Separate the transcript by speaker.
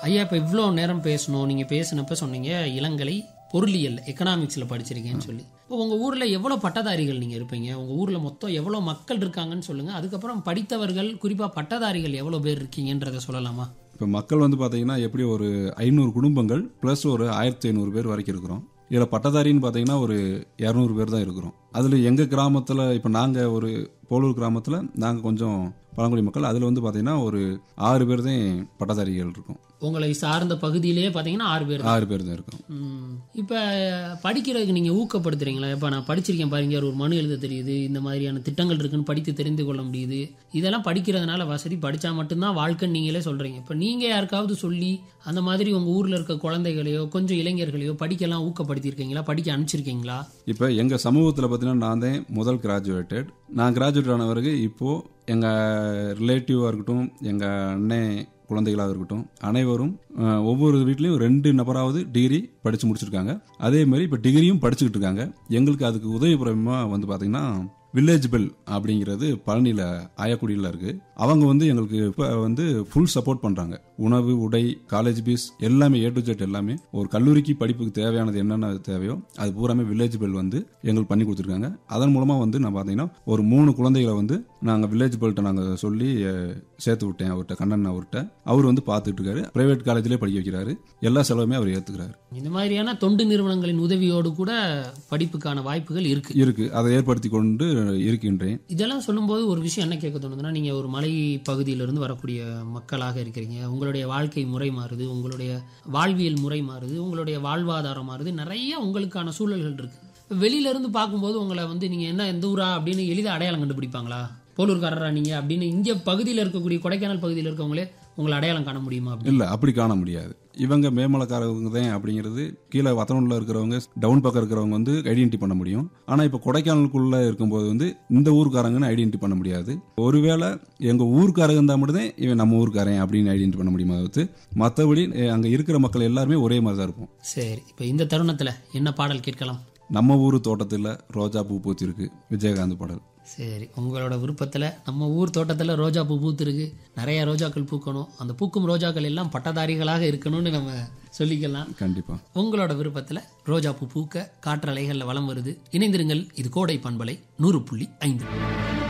Speaker 1: ஐயா இப்போ இவ்வளோ நேரம் பேசணும் நீங்கள் பேசினப்ப சொன்னீங்க இளங்கலை பொருளியல் எக்கனாமிக்ஸில் படிச்சிருக்கேன்னு சொல்லி இப்போ உங்கள் ஊரில் எவ்வளோ பட்டதாரிகள் நீங்கள் இருப்பீங்க உங்கள் ஊரில் மொத்தம் எவ்வளோ மக்கள் இருக்காங்கன்னு சொல்லுங்கள் அதுக்கப்புறம் படித்தவர்கள் குறிப்பாக பட்டதாரிகள் எவ்வளோ பேர் இருக்கீங்கன்றதை சொல்லலாமா
Speaker 2: இப்போ மக்கள் வந்து பார்த்தீங்கன்னா எப்படி ஒரு ஐநூறு குடும்பங்கள் ப்ளஸ் ஒரு ஆயிரத்தி ஐநூறு பேர் வரைக்கும் இருக்கிறோம் இதில் பட்டதாரின்னு பார்த்தீங்கன்னா ஒரு இரநூறு பேர் தான் இருக்கிறோம் அதில் எங்கள் கிராமத்தில் இப்போ நாங்கள் ஒரு போலூர் கிராமத்தில் நாங்கள் கொஞ்சம் பழங்குடி மக்கள் அதில் வந்து பார்த்தீங்கன்னா ஒரு ஆறு பேர் தான் பட்டதாரிகள் இருக்கும்
Speaker 1: உங்களை சார்ந்த பகுதியிலேயே பார்த்தீங்கன்னா ஆறு பேர்
Speaker 2: ஆறு பேர் தான் இருக்கும்
Speaker 1: இப்போ படிக்கிறதுக்கு நீங்கள் ஊக்கப்படுத்துறீங்களா இப்போ நான் படிச்சிருக்கேன் பாருங்க ஒரு மனு எழுத தெரியுது இந்த மாதிரியான திட்டங்கள் இருக்குன்னு படித்து தெரிந்து கொள்ள முடியுது இதெல்லாம் படிக்கிறதுனால வசதி படித்தா மட்டும்தான் வாழ்க்கைன்னு நீங்களே சொல்கிறீங்க இப்போ நீங்கள் யாருக்காவது சொல்லி அந்த மாதிரி உங்கள் ஊரில் இருக்க குழந்தைகளையோ கொஞ்சம் இளைஞர்களையோ படிக்கலாம் ஊக்கப்படுத்தியிருக்கீங்களா படிக்க அனுப்பிச்சிருக்கீங்களா
Speaker 2: இப்போ எங்கள் சமூகத்தில் பார்த்தீங்கன்னா நான் தான் முதல் கிராஜுவேட்டட் நான் கிராஜுவேட் ஆன பிறகு இப்போது எங்கள் ரிலேட்டிவாக இருக்கட்டும் எங்கள் அண்ணன் குழந்தைகளாக இருக்கட்டும் அனைவரும் அஹ், ஒவ்வொரு வீட்லேயும் ரெண்டு நபராவது டிகிரி படித்து முடிச்சிருக்காங்க அதே மாதிரி இப்போ டிகிரியும் படிச்சுக்கிட்டு இருக்காங்க எங்களுக்கு அதுக்கு உதவிபுரமாக வந்து பார்த்திங்கன்னா வில்லேஜ் பெல் அப்படிங்கிறது பழனியில் ஆயக்குடியில் இருக்கு அவங்க வந்து எங்களுக்கு இப்போ வந்து ஃபுல் சப்போர்ட் பண்ணுறாங்க உணவு உடை காலேஜ் பீஸ் எல்லாமே ஏ டு ஜெட் எல்லாமே ஒரு கல்லூரிக்கு படிப்புக்கு தேவையானது என்னென்ன தேவையோ அது பூராமே வில்லேஜ் பெல் வந்து எங்களுக்கு பண்ணி கொடுத்துருக்காங்க அதன் மூலமாக வந்து நான் பார்த்தீங்கன்னா ஒரு மூணு குழந்தைகளை வந்து நாங்கள் வில்லேஜ் பெல்ட்டை நாங்கள் சொல்லி அஹ், சேர்த்து விட்டேன் அவர்கிட்ட கண்ணன் அவர்கிட்ட அவர் வந்து பார்த்துட்டு இருக்காரு பிரைவேட் காலேஜ்லேயே படிக்க வைக்கிறாரு எல்லா செலவுமே அவர் ஏற்றுக்கிறாரு
Speaker 1: இந்த மாதிரியான தொண்டு நிறுவனங்களின் உதவியோடு கூட படிப்புக்கான வாய்ப்புகள் இருக்கு
Speaker 2: இருக்கு அதை ஏற்படுத்தி கொண்டு இருக்கின்றேன்
Speaker 1: இதெல்லாம் சொல்லும்போது ஒரு விஷயம் என்ன கேட்க தோணுதுன்னா நீங்கள் ஒரு மலை பகுதியிலிருந்து வரக்கூடிய மக்களாக இருக்கிறீங்க உங்களுடைய வாழ்க்கை முறை மாறுது உங்களுடைய வாழ்வியல் முறை மாறுது உங்களுடைய வாழ்வாதாரம் மாறுது நிறைய உங்களுக்கான சூழல்கள் இருக்கு இப்ப வெளியில இருந்து பார்க்கும்போது உங்களை வந்து நீங்கள் என்ன எந்த ஊரா அப்படின்னு எளிதாக அடையாளம் கண்டுபிடிப்பாங்களா போலூர்காரரா நீங்க அப்படின்னு இங்கே பகுதியில் இருக்கக்கூடிய கொடைக்கானல் பகுதியில் இருக்கவங்களே உங்களை அடையாளம் காண முடியுமா அப்படி
Speaker 2: இல்லை அப்படி காண முடியாது இவங்க மேமலக்காரவங்க தான் அப்படிங்கிறது கீழே வத்தனூரில் இருக்கிறவங்க டவுன் பக்கம் இருக்கிறவங்க வந்து ஐடென்டி பண்ண முடியும் ஆனால் இப்போ கொடைக்கானலுக்குள்ளே இருக்கும்போது வந்து இந்த ஊர்க்காரங்கன்னு ஐடென்டி பண்ண முடியாது ஒருவேளை எங்கள் ஊர்க்காரங்க இருந்தால் மட்டும்தான் இவன் நம்ம ஊர்க்காரன் அப்படின்னு ஐடென்டி பண்ண முடியுமா தவிர்த்து மற்றபடி அங்கே இருக்கிற மக்கள் எல்லாருமே ஒரே மாதிரி தான் இருப்போம்
Speaker 1: சரி இப்போ இந்த தருணத்தில் என்ன பாடல் கேட்கலாம்
Speaker 2: நம்ம ஊர் தோட்டத்தில் ரோஜா பூ பூத்திருக்கு விஜயகாந்த் பாடல்
Speaker 1: சரி உங்களோட விருப்பத்தில் நம்ம ஊர் தோட்டத்தில் ரோஜா பூ பூத்திருக்கு நிறைய ரோஜாக்கள் பூக்கணும் அந்த பூக்கும் ரோஜாக்கள் எல்லாம் பட்டதாரிகளாக இருக்கணும்னு நம்ம சொல்லிக்கலாம்
Speaker 2: கண்டிப்பாக
Speaker 1: உங்களோட விருப்பத்தில் ரோஜா பூ பூக்க காற்றலைகளில் வலம் வருது இணைந்திருங்கள் இது கோடை பண்பலை நூறு புள்ளி ஐந்து